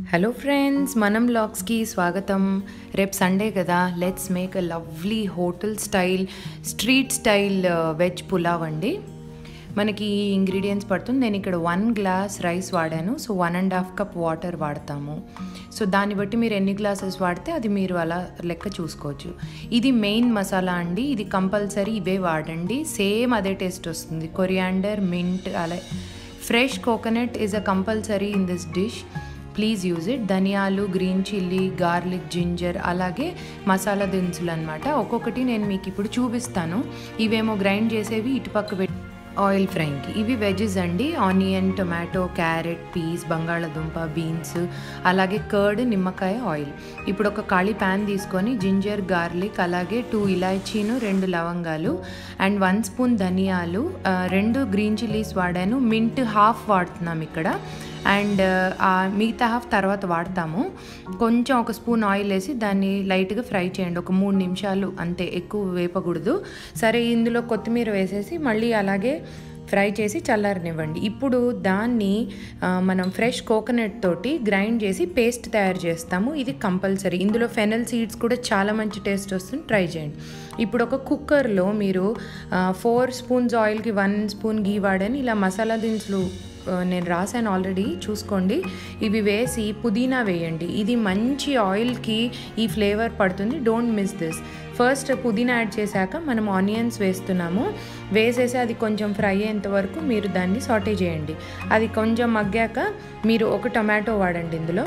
hello friends మనం బ్లాగ్స్కి స్వాగతం రేపు సండే కదా let's make a lovely hotel style street style veg pulao అండి మనకి ఈ ఇంగ్రీడియంట్స్ పడుతుంది నేను ఇక్కడ వన్ గ్లాస్ రైస్ వాడాను so one and half cup water వాడతాము సో దాన్ని బట్టి మీరు ఎన్ని గ్లాసెస్ వాడితే అది మీరు అలా లెక్క చూసుకోవచ్చు ఇది మెయిన్ మసాలా అండి ఇది కంపల్సరీ ఇవే వాడండి సేమ్ అదే టేస్ట్ వస్తుంది కొరియాండర్ మింట్ అలా fresh coconut is a compulsory in this dish please use it ధనియాలు గ్రీన్ చిల్లీ గార్లిక్ జింజర్ అలాగే మసాలా దినుసులు అనమాట ఒక్కొక్కటి నేను మీకు ఇప్పుడు చూపిస్తాను ఇవేమో గ్రైండ్ చేసేవి ఇటుపక్క పెట్టి ఆయిల్ ఫ్రైకి ఇవి వెజెస్ అండి ఆనియన్ టొమాటో క్యారెట్ పీస్ బంగాళదుంప బీన్స్ అలాగే కర్డ్ నిమ్మకాయ ఆయిల్ ఇప్పుడు ఒక ఖాళీ ప్యాన్ తీసుకొని జింజర్ గార్లిక్ అలాగే టూ ఇలాచీను రెండు లవంగాలు అండ్ వన్ స్పూన్ ధనియాలు ఆ, రెండు గ్రీన్ చిల్లీస్ వాడాను మింట్ హాఫ్ వాడుతున్నాం ఇక్కడ అండ్ ఆ మిగతా హాఫ్ తర్వాత వాడతాము కొంచెం ఒక స్పూన్ ఆయిల్ వేసి దాన్ని లైట్గా ఫ్రై చేయండి ఒక మూడు నిమిషాలు అంతే ఎక్కువ వేపకూడదు సరే ఇందులో కొత్తిమీర వేసేసి మళ్ళీ అలాగే ఫ్రై చేసి చల్లారనివ్వండి ఇప్పుడు దాన్ని ఆ, మనం ఫ్రెష్ కోకోనట్ తోటి గ్రైండ్ చేసి పేస్ట్ తయారు చేస్తాము ఇది కంపల్సరీ ఇందులో ఫెనల్ సీడ్స్ కూడా చాలా మంచి టేస్ట్ వస్తుంది ట్రై చేయండి ఇప్పుడు ఒక కుక్కర్లో మీరు ఫోర్ స్పూన్స్ ఆయిల్కి వన్ స్పూన్ గీ వాడని ఇలా మసాలా దినుసులు ఆ, నేను రాశాను ఆల్రెడీ చూసుకోండి ఇవి వేసి పుదీనా వేయండి ఇది మంచి ఆయిల్కి ఈ ఫ్లేవర్ పడుతుంది డోంట్ మిస్ దిస్ ఫస్ట్ పుదీనా యాడ్ చేశాక మనం ఆనియన్స్ వేస్తున్నాము వేసేసి అది కొంచెం ఫ్రై అయ్యేంత వరకు మీరు దాన్ని సాటే చేయండి అది కొంచెం మగ్గాక మీరు ఒక టొమాటో వాడండి ఇందులో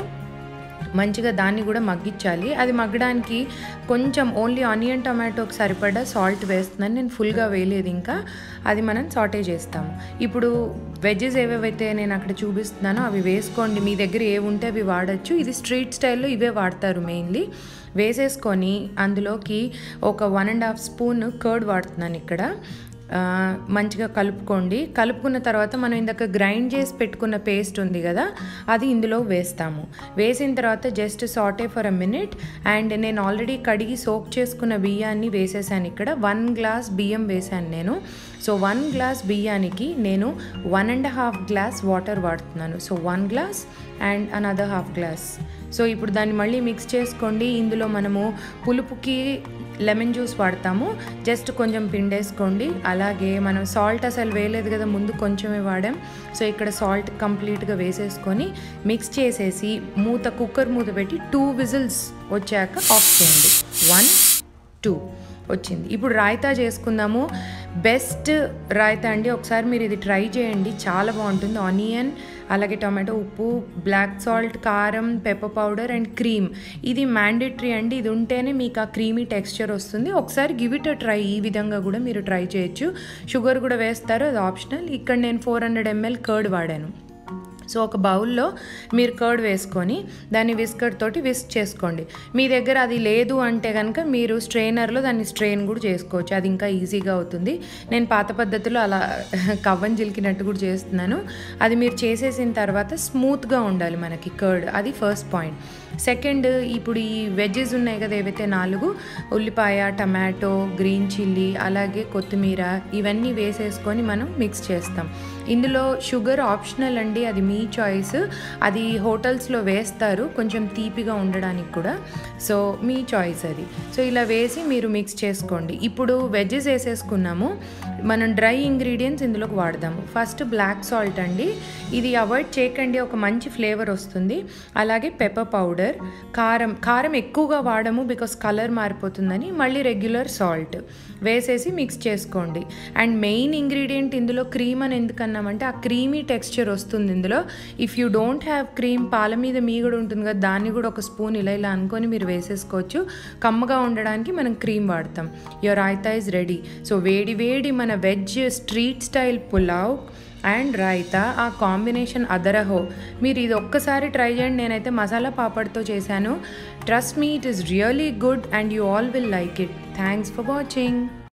మంచిగా దాన్ని కూడా మగ్గించాలి అది మగ్గడానికి కొంచెం ఓన్లీ ఆనియన్ టొమాటోకి సరిపడా సాల్ట్ వేస్తున్నాను నేను ఫుల్గా వేయలేదు ఇంకా అది మనం సాటే చేస్తాము ఇప్పుడు వెజ్జెస్ ఏవేవైతే నేను అక్కడ చూపిస్తున్నానో అవి వేసుకోండి మీ దగ్గర ఏ ఉంటే అవి వాడచ్చు ఇది స్ట్రీట్ స్టైల్లో ఇవే వాడతారు మెయిన్లీ వేసేసుకొని అందులోకి ఒక one and half spoon curd వాడుతున్నాను ఇక్కడ ఆ, మంచిగా కలుపుకోండి కలుపుకున్న తర్వాత మనం ఇందాక గ్రైండ్ చేసి పెట్టుకున్న పేస్ట్ ఉంది కదా అది ఇందులో వేస్తాము వేసిన తర్వాత just saute for a minute and నేను ఆల్రెడీ కడిగి సోక్ చేసుకున్న బియ్యాన్ని వేసేసాను ఇక్కడ వన్ గ్లాస్ బియ్యం వేసాను నేను సో వన్ గ్లాస్ బియ్యానికి నేను one and half glass water వాడుతున్నాను so one glass and another half glass so ఇప్పుడు దాన్ని మళ్ళీ మిక్స్ చేసుకోండి ఇందులో మనము పులుపుకి లెమన్ జ్యూస్ వాడతాము జస్ట్ కొంచెం పిండేసుకోండి అలాగే మనం సాల్ట్ అసలు వేయలేదు కదా ముందు కొంచెమే వాడాం సో ఇక్కడ సాల్ట్ కంప్లీట్గా వేసేసుకొని మిక్స్ చేసేసి మూత కుక్కర్ మూత పెట్టి టూ విజిల్స్ వచ్చాక ఆఫ్ చేయండి వన్ టూ వచ్చింది ఇప్పుడు రాయితా చేసుకుందాము బెస్ట్ రాయితా అండి ఒకసారి మీరు ఇది ట్రై చేయండి చాలా బాగుంటుంది ఆనియన్ అలాగే టొమాటో ఉప్పు బ్లాక్ సాల్ట్ కారం పెప్పర్ పౌడర్ అండ్ క్రీమ్ ఇది మ్యాండేటరీ అండి ఇది ఉంటేనే మీకు ఆ క్రీమీ టెక్స్చర్ వస్తుంది ఒకసారి గివ్ ఇట్ అ ట్రై ఈ విధంగా కూడా మీరు ట్రై చేయొచ్చు షుగర్ కూడా వేస్తారు అది ఆప్షనల్ ఇక్కడ నేను ఫోర్ హండ్రెడ్ ఎంఎల్ కర్డ్ వాడాను సో ఒక బౌల్లో మీరు కర్డ్ వేసుకొని దాన్ని విస్కర్ తోటి విస్క్ చేసుకోండి మీ దగ్గర అది లేదు అంటే కనుక మీరు స్ట్రెయినర్లో దాన్ని స్ట్రెయిన్ కూడా చేసుకోవచ్చు అది ఇంకా ఈజీగా అవుతుంది నేను పాత పద్ధతిలో అలా కవ్వం చిలికినట్టు కూడా చేస్తున్నాను అది మీరు చేసేసిన తర్వాత స్మూత్గా ఉండాలి మనకి కర్డ్ అది ఫస్ట్ పాయింట్ సెకండ్ ఇప్పుడు ఈ వెజ్జెస్ ఉన్నాయి కదా ఏవైతే నాలుగు ఉల్లిపాయ టమాటో గ్రీన్ చిల్లీ అలాగే కొత్తిమీర ఇవన్నీ వేసేసుకొని మనం మిక్స్ చేస్తాం ఇందులో షుగర్ ఆప్షనల్ అండి అది మీ చాయిస్ అది హోటల్స్లో వేస్తారు కొంచెం తీపిగా ఉండడానికి కూడా సో మీ చాయిస్ అది సో ఇలా వేసి మీరు మిక్స్ చేసుకోండి ఇప్పుడు వెజ్జెస్ వేసేసుకున్నాము మనం డ్రై ఇంగ్రీడియంట్స్ ఇందులోకి వాడదాము ఫస్ట్ బ్లాక్ సాల్ట్ అండి ఇది అవాయిడ్ చేయకండి ఒక మంచి ఫ్లేవర్ వస్తుంది అలాగే పెప్పర్ పౌడర్ కారం కారం ఎక్కువగా వాడము బికాస్ కలర్ మారిపోతుందని మళ్ళీ రెగ్యులర్ సాల్ట్ వేసేసి మిక్స్ చేసుకోండి అండ్ మెయిన్ ఇంగ్రీడియంట్ ఇందులో క్రీమ్ అని ఎందుకన్నామంటే ఆ క్రీమీ టెక్స్చర్ వస్తుంది ఇందులో if you don't have cream పాల మీద మీగడ ఉంటుంది కదా దాన్ని కూడా ఒక స్పూన్ ఇలా ఇలా అనుకొని మీరు వేసేసుకోవచ్చు కమ్మగా ఉండడానికి మనం క్రీమ్ వాడతాం your raita is ready so వేడి వేడి మన veg street style pulao and raita ఆ కాంబినేషన్ అదరహో మీరు ఇది ఒక్కసారి ట్రై చేయండి నేనైతే మసాలా పాపడ్తో చేశాను trust me it is really good and you all will like it thanks for watching